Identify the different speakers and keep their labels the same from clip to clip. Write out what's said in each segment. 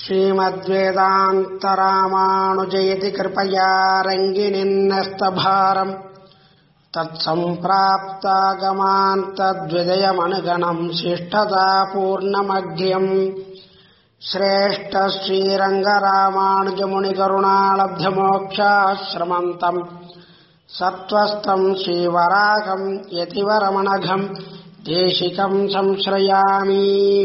Speaker 1: श्रीमद्वेदान्तरामानुजयति कृपया रङ्गिनिन्नस्तभारम् तत्सम्प्राप्तागमान्तद्विदयमनुगणम् शिष्टतापूर्णमध्यम् श्रेष्ठश्रीरङ्गरामानुजमुनिकरुणालब्धमोक्षाश्रमन्तम् सत्त्वस्तम् श्रीवराघम् यतिवरमणघम् தேசிகம் சம்ஸ்ரயாமி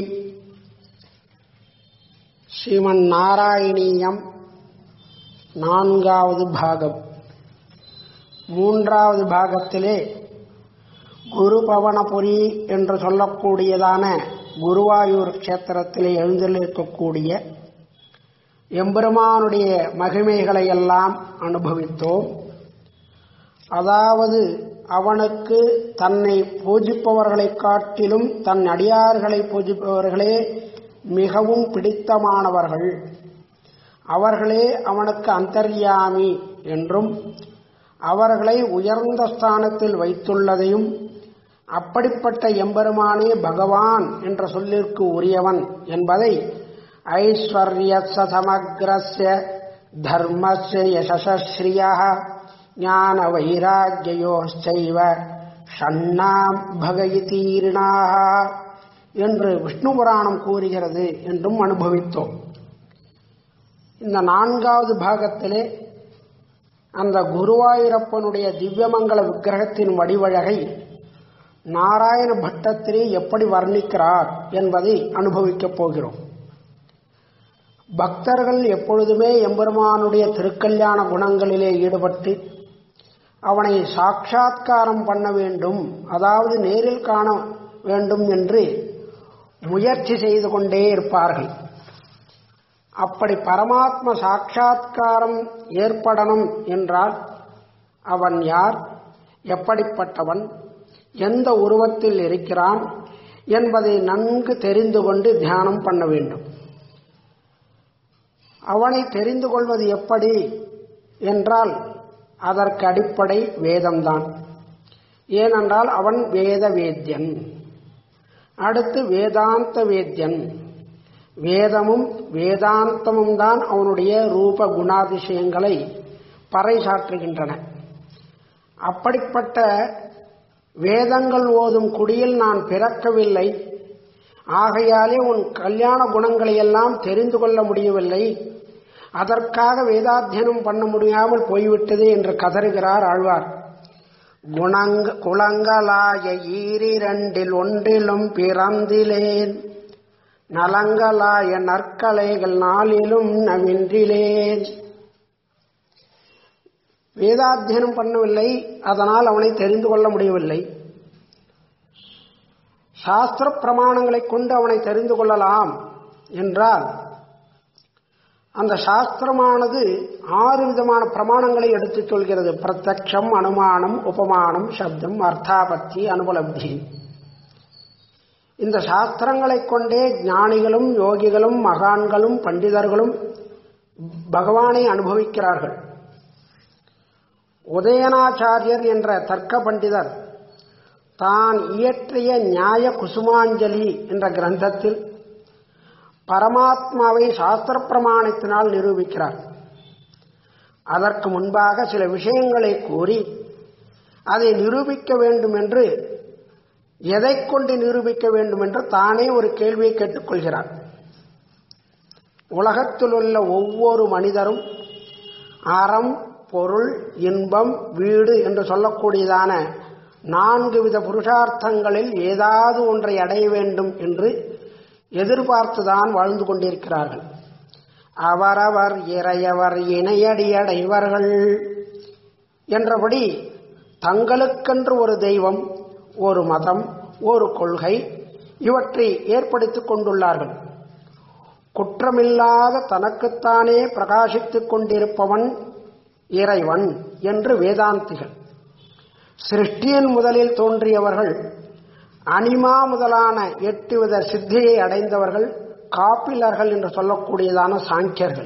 Speaker 1: ஸ்ரீமன் நாராயணீயம் நான்காவது பாகம் மூன்றாவது பாகத்திலே குரு பவனபுரி என்று சொல்லக்கூடியதான குருவாயூர் கஷேத்திரத்திலே எழுந்திருக்கக்கூடிய எம்பெருமானுடைய மகிமைகளை எல்லாம் அனுபவித்தோம் அதாவது அவனுக்கு தன்னை பூஜிப்பவர்களை காட்டிலும் தன் அடியார்களை பூஜிப்பவர்களே மிகவும் பிடித்தமானவர்கள் அவர்களே அவனுக்கு அந்தர்யாமி என்றும் அவர்களை உயர்ந்த ஸ்தானத்தில் வைத்துள்ளதையும் அப்படிப்பட்ட எம்பெருமானே பகவான் என்ற சொல்லிற்கு உரியவன் என்பதை ஐஸ்வர்ய சமக்ரஸ்ய தர்மஸ்ய யசஸ்ரீயா ஞான வைராக்கியோச்சைவ ஷண்ணாம் பகயிதீர்ணாக என்று விஷ்ணு புராணம் கூறுகிறது என்றும் அனுபவித்தோம் இந்த நான்காவது பாகத்திலே அந்த குருவாயூரப்பனுடைய திவ்யமங்கல விக்கிரகத்தின் வடிவழகை நாராயண பட்டத்திலே எப்படி வர்ணிக்கிறார் என்பதை அனுபவிக்கப் போகிறோம் பக்தர்கள் எப்பொழுதுமே எம்பெருமானுடைய திருக்கல்யாண குணங்களிலே ஈடுபட்டு அவனை சாட்சா்காரம் பண்ண வேண்டும் அதாவது நேரில் காண வேண்டும் என்று முயற்சி செய்து கொண்டே இருப்பார்கள் அப்படி பரமாத்ம சாட்சா்காரம் ஏற்படணும் என்றால் அவன் யார் எப்படிப்பட்டவன் எந்த உருவத்தில் இருக்கிறான் என்பதை நன்கு தெரிந்து கொண்டு தியானம் பண்ண வேண்டும் அவனை தெரிந்து கொள்வது எப்படி என்றால் அதற்கு அடிப்படை வேதம்தான் ஏனென்றால் அவன் வேத வேத்யன் அடுத்து வேதாந்த வேத்யன் வேதமும் வேதாந்தமும் தான் அவனுடைய ரூப குணாதிசயங்களை பறைசாற்றுகின்றன அப்படிப்பட்ட வேதங்கள் ஓதும் குடியில் நான் பிறக்கவில்லை ஆகையாலே உன் கல்யாண குணங்களை எல்லாம் தெரிந்து கொள்ள முடியவில்லை அதற்காக வேதாத்தியனம் பண்ண முடியாமல் போய்விட்டது என்று கதறுகிறார் ஆழ்வார் குணங்க குளங்களாய ஈரிரண்டில் ஒன்றிலும் பிறந்திலேன் நலங்களாய நற்கலைகள் நாளிலும் நவின்றிலேன் வேதாத்தியனம் பண்ணவில்லை அதனால் அவனை தெரிந்து கொள்ள முடியவில்லை சாஸ்திர பிரமாணங்களை கொண்டு அவனை தெரிந்து கொள்ளலாம் என்றால் அந்த சாஸ்திரமானது ஆறு விதமான பிரமாணங்களை எடுத்துச் சொல்கிறது பிரத்யக்ஷம் அனுமானம் உபமானம் சப்தம் அர்த்தாபத்தி அனுபலப்தி இந்த சாஸ்திரங்களை கொண்டே ஞானிகளும் யோகிகளும் மகான்களும் பண்டிதர்களும் பகவானை அனுபவிக்கிறார்கள் உதயனாச்சாரியர் என்ற தர்க்க பண்டிதர் தான் இயற்றிய நியாய குசுமாஞ்சலி என்ற கிரந்தத்தில் பரமாத்மாவை சாஸ்திர பிரமாணத்தினால் நிரூபிக்கிறார் அதற்கு முன்பாக சில விஷயங்களை கூறி அதை நிரூபிக்க வேண்டும் என்று எதை கொண்டு நிரூபிக்க வேண்டும் என்று தானே ஒரு கேள்வியை கேட்டுக்கொள்கிறார் உலகத்தில் உள்ள ஒவ்வொரு மனிதரும் அறம் பொருள் இன்பம் வீடு என்று சொல்லக்கூடியதான நான்கு வித புருஷார்த்தங்களில் ஏதாவது ஒன்றை அடைய வேண்டும் என்று எதிர்பார்த்துதான் வாழ்ந்து கொண்டிருக்கிறார்கள் அவரவர் இறையவர் இணையடியடைவர்கள் என்றபடி தங்களுக்கென்று ஒரு தெய்வம் ஒரு மதம் ஒரு கொள்கை இவற்றை ஏற்படுத்திக் கொண்டுள்ளார்கள் குற்றமில்லாத தனக்குத்தானே பிரகாசித்துக் கொண்டிருப்பவன் இறைவன் என்று வேதாந்திகள் சிருஷ்டியின் முதலில் தோன்றியவர்கள் அனிமா முதலான எட்டு வித சித்தியை அடைந்தவர்கள் காப்பிலர்கள் என்று சொல்லக்கூடியதான சாங்கியர்கள்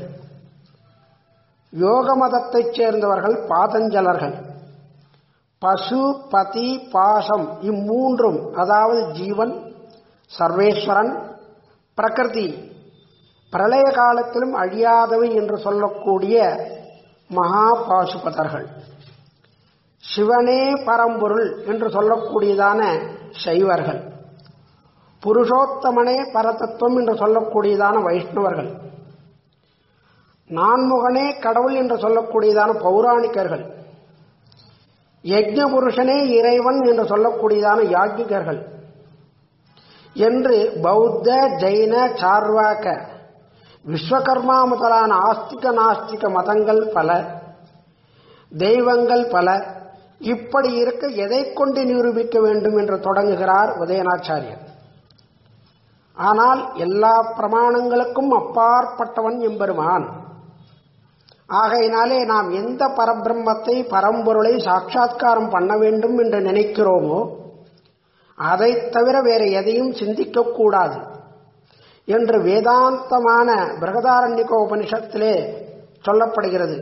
Speaker 1: யோக மதத்தைச் சேர்ந்தவர்கள் பாதஞ்சலர்கள் பசு பதி பாசம் இம்மூன்றும் அதாவது ஜீவன் சர்வேஸ்வரன் பிரகிருதி பிரளய காலத்திலும் அழியாதவை என்று சொல்லக்கூடிய மகா பாசுபதர்கள் சிவனே பரம்பொருள் என்று சொல்லக்கூடியதான சைவர்கள் புருஷோத்தமனே பரதத்துவம் என்று சொல்லக்கூடியதான வைஷ்ணவர்கள் நான்முகனே கடவுள் என்று சொல்லக்கூடியதான பௌராணிகர்கள் யஜ்ஞ புருஷனே இறைவன் என்று சொல்லக்கூடியதான யாஜ்ஞிகர்கள் என்று பௌத்த ஜெயின சார்வாக்க விஸ்வகர்மா முதலான ஆஸ்திக நாஸ்திக மதங்கள் பல தெய்வங்கள் பல இப்படி இருக்க எதை கொண்டு நிரூபிக்க வேண்டும் என்று தொடங்குகிறார் உதயநாச்சாரியர் ஆனால் எல்லா பிரமாணங்களுக்கும் அப்பாற்பட்டவன் எம்பெருமான் ஆகையினாலே நாம் எந்த பரபிரம்மத்தை பரம்பொருளை சாட்சா்காரம் பண்ண வேண்டும் என்று நினைக்கிறோமோ அதை தவிர வேற எதையும் சிந்திக்க கூடாது என்று வேதாந்தமான பிரகதாரண்யக உபனிஷத்திலே சொல்லப்படுகிறது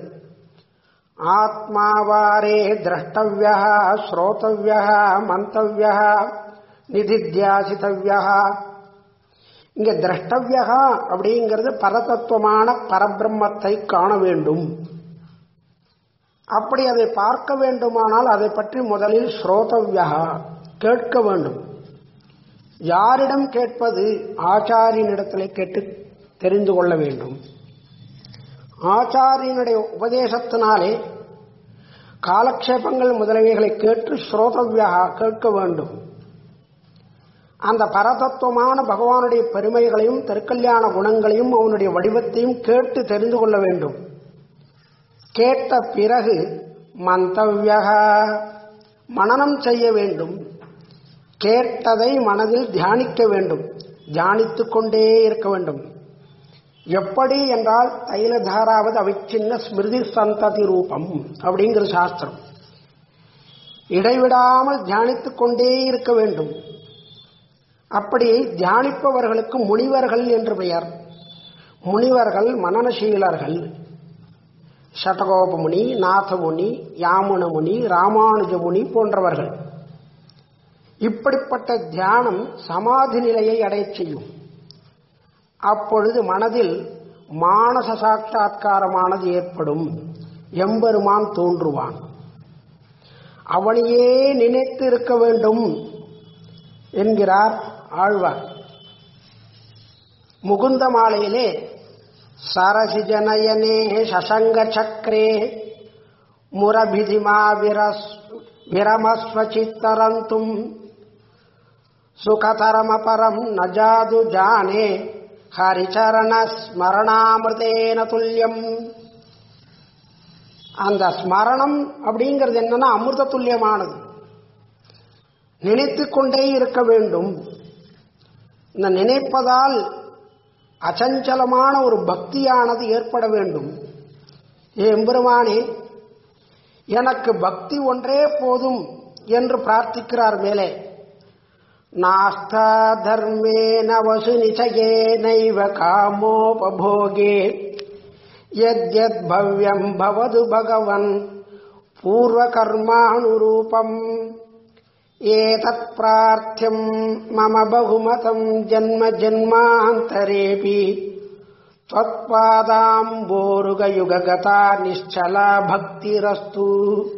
Speaker 1: ஆத்மாவாரே திரஷ்டவிய ஸ்ரோதவிய மந்தவிய நிதித்தியாசித்தவியா இங்க திரஷ்டவியா அப்படிங்கிறது பரதத்துவமான பரபிரம்மத்தை காண வேண்டும் அப்படி அதை பார்க்க வேண்டுமானால் அதை பற்றி முதலில் ஸ்ரோதவியா கேட்க வேண்டும் யாரிடம் கேட்பது ஆச்சாரியனிடத்தில் கேட்டு தெரிந்து கொள்ள வேண்டும் ஆச்சாரியனுடைய உபதேசத்தினாலே காலக்ஷேபங்கள் முதலவைகளை கேட்டு ஸ்ரோதவியா கேட்க வேண்டும் அந்த பரதத்துவமான பகவானுடைய பெருமைகளையும் திருக்கல்யாண குணங்களையும் அவனுடைய வடிவத்தையும் கேட்டு தெரிந்து கொள்ள வேண்டும் கேட்ட பிறகு மந்தவியா மனனம் செய்ய வேண்டும் கேட்டதை மனதில் தியானிக்க வேண்டும் தியானித்துக் கொண்டே இருக்க வேண்டும் எப்படி என்றால் தைலதாராவது அவிச்சின்ன ஸ்மிருதி சந்ததி ரூபம் அப்படிங்கிற சாஸ்திரம் இடைவிடாமல் தியானித்துக் கொண்டே இருக்க வேண்டும் அப்படி தியானிப்பவர்களுக்கு முனிவர்கள் என்று பெயர் முனிவர்கள் மனநசீலர்கள் சட்டகோபமுனி நாதமுனி யாமுனமுனி ராமானுஜமுனி போன்றவர்கள் இப்படிப்பட்ட தியானம் சமாதி நிலையை அடையச் செய்யும் அப்பொழுது மனதில் மானச சாட்சா்காரமானது ஏற்படும் எம்பெருமான் தோன்றுவான் அவனையே நினைத்து இருக்க வேண்டும் என்கிறார் ஆழ்வார் முகுந்த மாலையிலே சரசிஜனயனே சசங்க சக்கரே முரபிதிமா விரஸ் விரமஸ்வச்சித்தரந்தும் சுகதரமபரம் நஜாது ஜானே ஹரிச்சரண ஸ்மரணாமிருதேன துல்லியம் அந்த ஸ்மரணம் அப்படிங்கிறது என்னன்னா அமிர்த துல்லியமானது நினைத்து கொண்டே இருக்க வேண்டும் இந்த நினைப்பதால் அச்சஞ்சலமான ஒரு பக்தியானது ஏற்பட வேண்டும் ஏ எம்பெருமானே எனக்கு பக்தி ஒன்றே போதும் என்று பிரார்த்திக்கிறார் மேலே நாஸ்தா தர்மேன வசு நிச்சயே நைவ காமோபோகே யத் பவ்யம் பவது பகவன் பூர்வகர்மானுரூபம் ஏதத் பிரார்த்தியம் மம பகுமதம் ஜன்ம ஜன்மாந்தரேபி त्वत्पादाम्बोरुगयुगगता நிச்சலா பக்திரஸ்து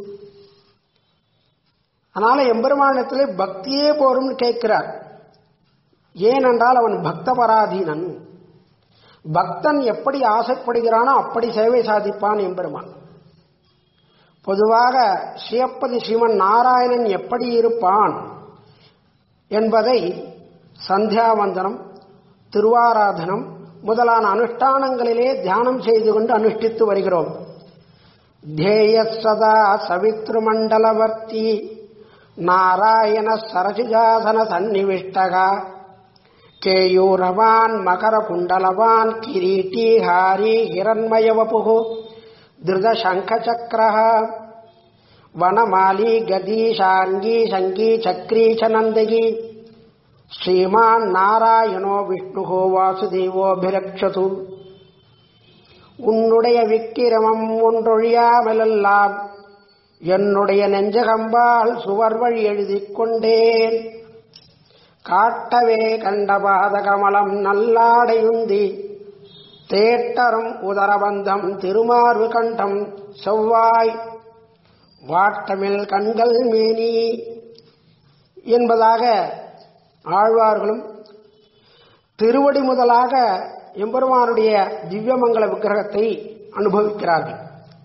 Speaker 1: அதனால எம்பெருமானத்திலே பக்தியே போரும்னு கேட்கிறார் ஏனென்றால் அவன் பக்த பராதீனன் பக்தன் எப்படி ஆசைப்படுகிறானோ அப்படி சேவை சாதிப்பான் எம்பெருமான் பொதுவாக ஸ்ரீயப்பதி ஸ்ரீமன் நாராயணன் எப்படி இருப்பான் என்பதை சந்தியாவந்தனம் திருவாராதனம் முதலான அனுஷ்டானங்களிலே தியானம் செய்து கொண்டு அனுஷ்டித்து வருகிறோம் தேய சதா சவித்ருமண்டலவர்த்தி நாராயண சரசிஜாசன சந்நிவிஷ்டகா கேயூரவான் மகர குண்டலவான் கிரீட்டி ஹாரி ஹிரண்மயவபு திருத சங்கச்சக்கரः வனமாலி கதி சாங்கி சங்கி சக்ரி ச நந்தகி ஸ்ரீமான் நாராயணோ விஷ்ணுகோ வாசுதேவோபிரக்ஷது உன்னுடைய விக்கிரமம் ஒன்றொழியாமலெல்லாம் என்னுடைய நெஞ்சகம்பால் சுவர் வழி எழுதிக் கொண்டேன் காட்டவே கண்ட பாத கமலம் நல்லாடையுந்தி தேட்டரும் உதரபந்தம் திருமார்பு கண்டம் செவ்வாய் வாட்டமில் கண்கள் மேனி என்பதாக ஆழ்வார்களும் திருவடி முதலாக எம்பெருமானுடைய திவ்யமங்கல விக்கிரகத்தை அனுபவிக்கிறார்கள்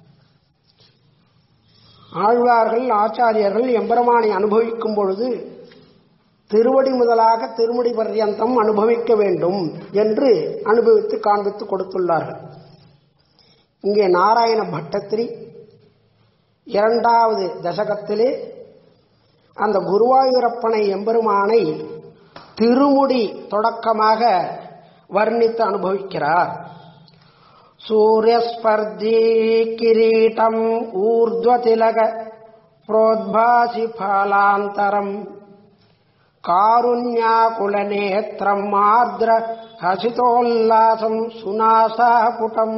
Speaker 1: ஆழ்வார்கள் ஆச்சாரியர்கள் எம்பெருமானை அனுபவிக்கும் பொழுது திருவடி முதலாக திருமுடி பர்யந்தம் அனுபவிக்க வேண்டும் என்று அனுபவித்து காண்பித்து கொடுத்துள்ளார்கள் இங்கே நாராயண பட்டத்திரி இரண்டாவது தசகத்திலே அந்த குருவாயூரப்பனை எம்பெருமானை திருமுடி தொடக்கமாக வர்ணித்து அனுபவிக்கிறார் சூரியஸ்பர்தி கிரீட்டம் ஊர்த்வதிலக புரோத்பாசி பாலாந்தரம் காருண்யாகுலநேத்திரம் ஆர்திர ஹசிதோல்லாசம் சுனாசாபுடம்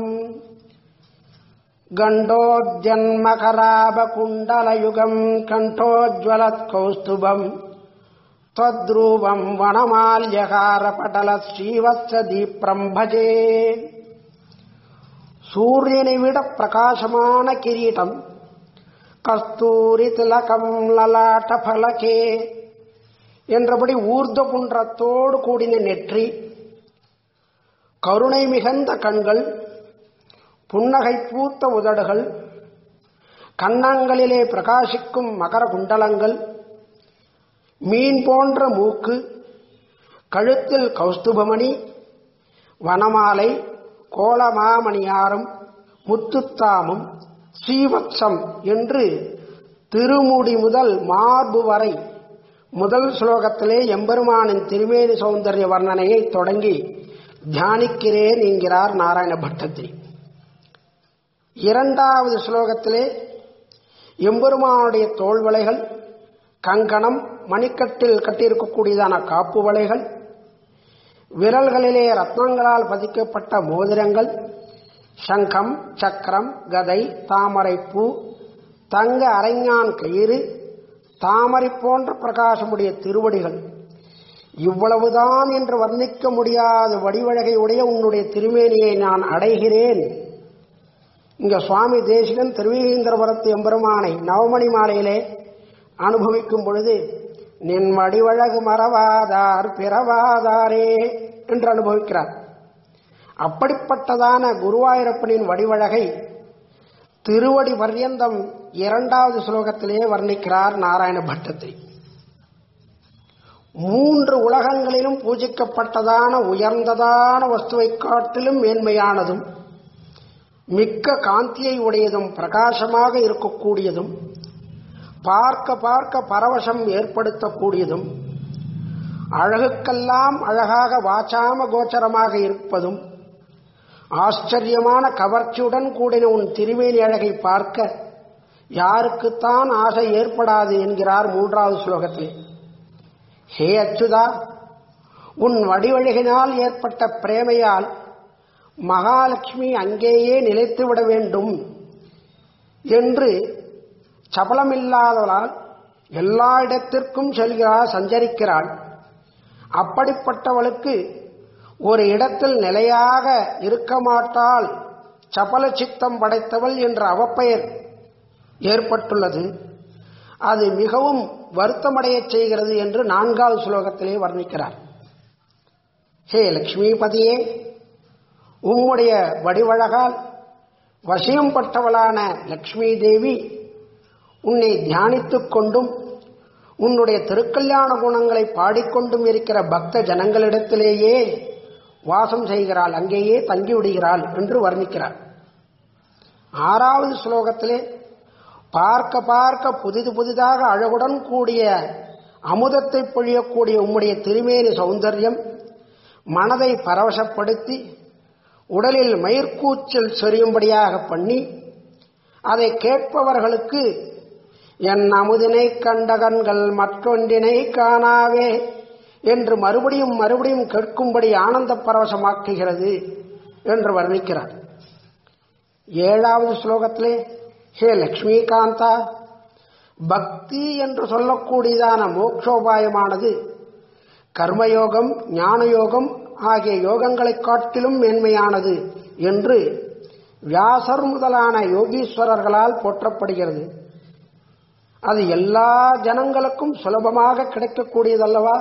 Speaker 1: गण्डोद्यन्मकराबकुण्डलयुगम् कण्ठोज्ज्वलत्कौस्तुभम् त्वद्रूपम् वनमाल्यहारपटलत् ஸ்ரீவத்சதீப்ரம் பஜே சூரியனை விட பிரகாசமான கிரீடம் கஸ்தூரி திலகம் லலாட்ட பலகே என்றபடி ஊர்த குன்றத்தோடு கூடின நெற்றி கருணை மிகுந்த கண்கள் புன்னகை பூத்த உதடுகள் கன்னங்களிலே பிரகாசிக்கும் மகர குண்டலங்கள் மீன் போன்ற மூக்கு கழுத்தில் கௌஸ்துபமணி வனமாலை கோலமாமணியாரம் முத்துத்தாமம் ஸ்ரீவத்சம் என்று திருமுடி முதல் மார்பு வரை முதல் ஸ்லோகத்திலே எம்பெருமானின் திருமேனி சௌந்தர்ய வர்ணனையை தொடங்கி தியானிக்கிறேன் என்கிறார் நாராயண பட்டத்திரி இரண்டாவது ஸ்லோகத்திலே எம்பெருமானுடைய தோள்வளைகள் கங்கணம் மணிக்கட்டில் கட்டியிருக்கக்கூடியதான காப்பு வளைகள் விரல்களிலே ரத்னங்களால் பதிக்கப்பட்ட மோதிரங்கள் சங்கம் சக்கரம் கதை தாமரைப்பூ தங்க அரைஞான் கயிறு தாமரை போன்ற பிரகாசமுடைய திருவடிகள் இவ்வளவுதான் என்று வர்ணிக்க முடியாத வடிவழகை உடைய உன்னுடைய திருமேனியை நான் அடைகிறேன் இங்க சுவாமி தேசிகன் திருவீந்திரபுரத்து எம்பெருமானை நவமணி மாலையிலே அனுபவிக்கும் பொழுது நின் வடிவழகு மறவாதார் பிறவாதாரே என்று அனுபவிக்கிறார் அப்படிப்பட்டதான குருவாயூரப்பனின் வடிவழகை திருவடி பர்யந்தம் இரண்டாவது ஸ்லோகத்திலே வர்ணிக்கிறார் நாராயண பட்டத்திரி மூன்று உலகங்களிலும் பூஜிக்கப்பட்டதான உயர்ந்ததான வஸ்துவை காட்டிலும் மேன்மையானதும் மிக்க காந்தியை உடையதும் பிரகாசமாக இருக்கக்கூடியதும் பார்க்க பார்க்க பரவசம் ஏற்படுத்தக்கூடியதும் அழகுக்கெல்லாம் அழகாக வாச்சாம கோச்சரமாக இருப்பதும் ஆச்சரியமான கவர்ச்சியுடன் கூடின உன் திருமேனி அழகை பார்க்க யாருக்குத்தான் ஆசை ஏற்படாது என்கிறார் மூன்றாவது ஸ்லோகத்தில் ஹே அச்சுதா உன் வடிவழகினால் ஏற்பட்ட பிரேமையால் மகாலட்சுமி அங்கேயே நிலைத்துவிட வேண்டும் என்று சபலமில்லாதவளால் எல்லா இடத்திற்கும் செல்கிறாள் சஞ்சரிக்கிறாள் அப்படிப்பட்டவளுக்கு ஒரு இடத்தில் நிலையாக இருக்க மாட்டாள் சபல சித்தம் படைத்தவள் என்ற அவப்பெயர் ஏற்பட்டுள்ளது அது மிகவும் வருத்தமடைய செய்கிறது என்று நான்காவது ஸ்லோகத்திலே வர்ணிக்கிறார் ஹே லக்ஷ்மிபதியே உம்முடைய வடிவழகால் வசியம் பட்டவளான லக்ஷ்மி தேவி உன்னை தியானித்துக் கொண்டும் உன்னுடைய திருக்கல்யாண குணங்களை பாடிக்கொண்டும் இருக்கிற பக்த ஜனங்களிடத்திலேயே வாசம் செய்கிறாள் அங்கேயே தங்கிவிடுகிறாள் என்று வர்ணிக்கிறார் ஆறாவது ஸ்லோகத்திலே பார்க்க பார்க்க புதிது புதிதாக அழகுடன் கூடிய அமுதத்தை பொழியக்கூடிய உம்முடைய திருமேனி சௌந்தர்யம் மனதை பரவசப்படுத்தி உடலில் மயிர்கூச்சல் சொரியும்படியாக பண்ணி அதை கேட்பவர்களுக்கு என் அமுதினை கண்ட கண்கள் மற்றொன்றினை காணாவே என்று மறுபடியும் மறுபடியும் கேட்கும்படி ஆனந்த பரவசமாக்குகிறது என்று வர்ணிக்கிறார் ஏழாவது ஸ்லோகத்திலே ஹே லக்ஷ்மிகாந்தா பக்தி என்று சொல்லக்கூடியதான மோக்ஷோபாயமானது கர்மயோகம் ஞானயோகம் ஆகிய யோகங்களைக் காட்டிலும் மேன்மையானது என்று வியாசர் முதலான யோகீஸ்வரர்களால் போற்றப்படுகிறது அது எல்லா ஜனங்களுக்கும் சுலபமாக கிடைக்கக்கூடியதல்லவா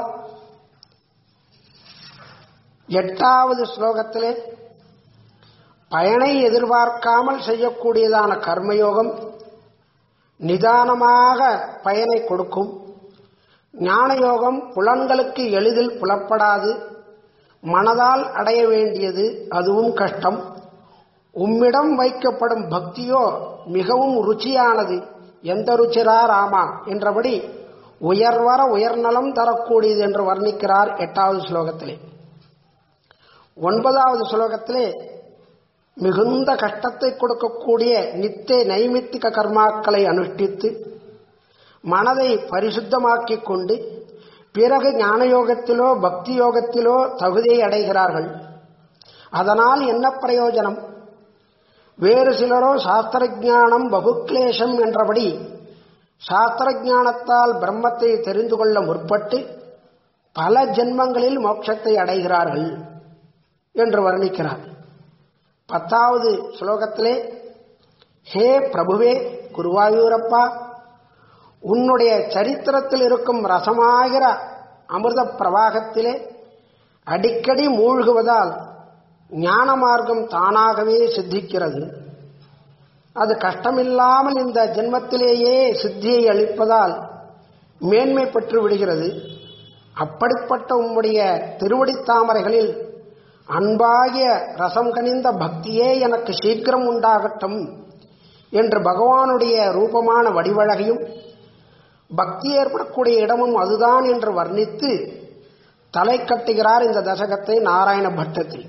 Speaker 1: எட்டாவது ஸ்லோகத்திலே பயனை எதிர்பார்க்காமல் செய்யக்கூடியதான கர்மயோகம் நிதானமாக பயனை கொடுக்கும் ஞானயோகம் புலன்களுக்கு எளிதில் புலப்படாது மனதால் அடைய வேண்டியது அதுவும் கஷ்டம் உம்மிடம் வைக்கப்படும் பக்தியோ மிகவும் ருச்சியானது எந்த ருச்சிரா ராமா என்றபடி உயர்வர உயர்நலம் தரக்கூடியது என்று வர்ணிக்கிறார் எட்டாவது ஸ்லோகத்திலே ஒன்பதாவது ஸ்லோகத்திலே மிகுந்த கஷ்டத்தை கொடுக்கக்கூடிய நித்திய நைமித்திக கர்மாக்களை அனுஷ்டித்து மனதை பரிசுத்தமாக்கிக் கொண்டு பிறகு ஞானயோகத்திலோ பக்தி யோகத்திலோ தகுதியை அடைகிறார்கள் அதனால் என்ன பிரயோஜனம் வேறு சிலரோ சாஸ்திர ஞானம் பகுக்லேஷம் என்றபடி சாஸ்திர ஞானத்தால் பிரம்மத்தை தெரிந்து கொள்ள முற்பட்டு பல ஜென்மங்களில் மோட்சத்தை அடைகிறார்கள் என்று வர்ணிக்கிறார் பத்தாவது ஸ்லோகத்திலே ஹே பிரபுவே குருவாயூரப்பா உன்னுடைய சரித்திரத்தில் இருக்கும் ரசமாகிற அமிர்த பிரவாகத்திலே அடிக்கடி மூழ்குவதால் ஞான மார்க்கம் தானாகவே சித்திக்கிறது அது கஷ்டமில்லாமல் இந்த ஜென்மத்திலேயே சித்தியை அளிப்பதால் மேன்மை பெற்று விடுகிறது அப்படிப்பட்ட உம்முடைய திருவடித் தாமரைகளில் அன்பாகிய ரசம் கனிந்த பக்தியே எனக்கு சீக்கிரம் உண்டாகட்டும் என்று பகவானுடைய ரூபமான வடிவழகையும் பக்தி ஏற்படக்கூடிய இடமும் அதுதான் என்று வர்ணித்து தலை கட்டுகிறார் இந்த தசகத்தை நாராயண பட்டத்தில்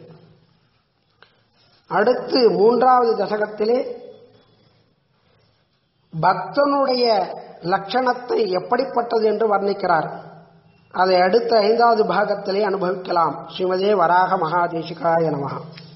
Speaker 1: அடுத்து மூன்றாவது தசகத்திலே பக்தனுடைய லட்சணத்தை எப்படிப்பட்டது என்று வர்ணிக்கிறார் அதை அடுத்த ஐந்தாவது பாகத்திலே அனுபவிக்கலாம் ஸ்ரீமதே வராக மகாதேசிகாய நமகா